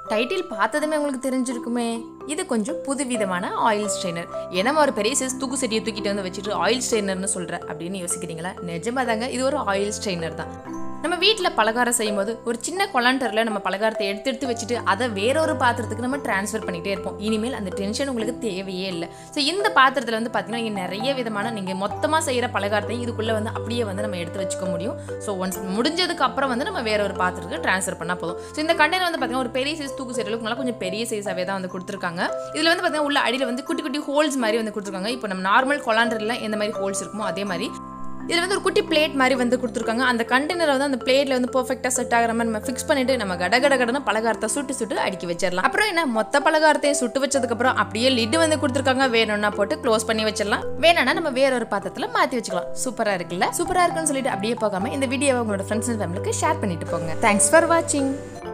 title பார்த்ததுமே உங்களுக்கு தெரிஞ்சிருக்குமே இது கொஞ்சம் புதுவிதமான ஆயில் ஸ்ட்ரெயினர் ஏன்னா ஒரு பெரிய சைஸ் தூக்கு செடியை தூக்கிட்டு வந்து வச்சுட்டு ஆயில் ஸ்ட்ரெயினர்னு சொல்ற அப்படின்னு யோசிக்கிறீங்களா நிஜமா தாங்க இது ஒரு ஆயில் ஸ்ட்ரெயினர் தான் நம்ம வீட்டில் பலகாரம் செய்யும்போது ஒரு சின்ன கொலாண்டரில் நம்ம பலகாரத்தை எடுத்து எடுத்து வச்சுட்டு அதை வேற ஒரு பாத்திரத்துக்கு நம்ம ட்ரான்ஸ்ஃபர் பண்ணிகிட்டே இருப்போம் இனிமேல் அந்த டென்ஷன் உங்களுக்கு தேவையே இல்லை ஸோ இந்த பாத்திரத்தில் வந்து பார்த்தீங்கன்னா இங்க நிறைய விதமான நீங்கள் மொத்தமாக செய்கிற பலகாரத்தையும் இதுக்குள்ளே வந்து அப்படியே வந்து நம்ம எடுத்து வச்சுக்க முடியும் ஸோ ஒன்ஸ் முடிஞ்சதுக்கு அப்புறம் வந்து நம்ம வேற ஒரு பாத்திரத்துக்கு ட்ரான்ஸ்ஃபர் பண்ணால் போதும் ஸோ இந்த கண்டெய்னர் வந்து பார்த்தீங்கன்னா ஒரு பெரிய சைஸ் தூக்கு செய்கிறதுக்கு நல்லா கொஞ்சம் பெரிய சைஸாகவே தான் வந்து கொடுத்துருக்காங்க இதில் வந்து பார்த்தீங்கன்னா உள்ள அடியில் வந்து குட்டி குட்டி ஹோல்ஸ் மாதிரி வந்து கொடுத்துருக்காங்க இப்போ நம்ம நார்மல் கொலாண்டரில் எந்த மாதிரி ஹோல்ஸ் இருக்குமோ அதே மாதிரி இதில் வந்து ஒரு குட்டி பிளேட் மாதிரி வந்து கொடுத்துருக்காங்க அந்த கண்டெய்னரை வந்து அந்த பிளேட்ல வந்து பர்ஃபெக்டாக செட் ஆகிற மாதிரி நம்ம ஃபிக்ஸ் பண்ணிட்டு நம்ம கட கட கடன பலகாரத்தை சுட்டு சுட்டு அடுக்கி வச்சிடலாம் அப்புறம் என்ன மொத்த பலகாரத்தையும் சுட்டு வச்சதுக்கப்புறம் அப்படியே லிட்டு வந்து கொடுத்துருக்காங்க வேணும்னா போட்டு க்ளோஸ் பண்ணி வச்சிடலாம் வேணும்னா நம்ம வேற ஒரு பாத்திரத்தில் மாற்றி வச்சுக்கலாம் சூப்பராக இருக்குல்ல சூப்பராக இருக்குன்னு சொல்லிட்டு அப்படியே போகாம இந்த வீடியோவை உங்களோட ஃப்ரெண்ட்ஸ் அண்ட் ஃபேமிலிக்கு ஷேர் பண்ணிட்டு போங்க தேங்க்ஸ் ஃபார் வாட்சிங்